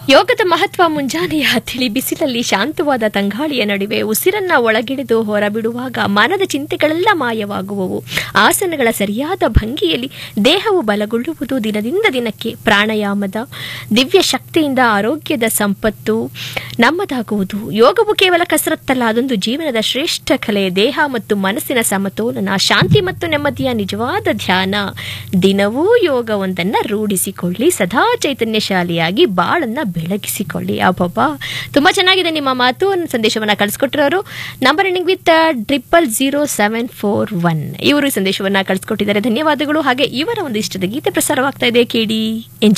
ಯೋಗದ ಮಹತ್ವ ಮುಂಜಾನೆಯ ತಿಳಿ ಬಿಸಿಲಲ್ಲಿ ಶಾಂತವಾದ ತಂಗಾಳಿಯ ನಡುವೆ ಉಸಿರನ್ನ ಒಳಗಿಡಿದು ಹೊರಬಿಡುವಾಗ ಮನದ ಚಿಂತೆಗಳೆಲ್ಲ ಮಾಯವಾಗುವವು ಆಸನಗಳ ಸರಿಯಾದ ಭಂಗಿಯಲ್ಲಿ ದೇಹವು ಬಲಗೊಳ್ಳುವುದು ದಿನದಿಂದ ದಿನಕ್ಕೆ ಪ್ರಾಣಾಯಾಮದ ದಿವ್ಯ ಶಕ್ತಿಯಿಂದ ಆರೋಗ್ಯದ ಸಂಪತ್ತು ನಮ್ಮದಾಗುವುದು ಯೋಗವು ಕೇವಲ ಕಸರತ್ತಲ್ಲ ಅದೊಂದು ಜೀವನದ ಶ್ರೇಷ್ಠ ಕಲೆ ದೇಹ ಮತ್ತು ಮನಸ್ಸಿನ ಸಮತೋಲನ ಶಾಂತಿ ಮತ್ತು ನೆಮ್ಮದಿಯ ನಿಜವಾದ ಧ್ಯಾನ ದಿನವೂ ಯೋಗವೊಂದನ್ನು ರೂಢಿಸಿಕೊಳ್ಳಿ ಸದಾ ಚೈತನ್ಯಶಾಲಿಯಾಗಿ ಬಾಳನ್ನ ಬೆಳಗಿಸಿಕೊಳ್ಳಿ ಅಬ್ಬಬ್ಬ ತುಂಬಾ ಚೆನ್ನಾಗಿದೆ ನಿಮ್ಮ ಮಾತು ಸಂದೇಶವನ್ನ ಕಳಿಸ್ಕೊಟ್ಟಿರೋರು ನಂಬರ್ ಎಂಡಿಂಗ್ with triple zero seven four one ಇವರು ಈ ಸಂದೇಶವನ್ನ ಕಳಿಸ್ಕೊಟ್ಟಿದ್ದಾರೆ ಧನ್ಯವಾದಗಳು ಹಾಗೆ ಇವರ ಒಂದು ಇಷ್ಟದ ಗೀತೆ ಪ್ರಸಾರವಾಗ್ತಾ ಇದೆ ಕೇಳಿ ಎಂಜಾಯ್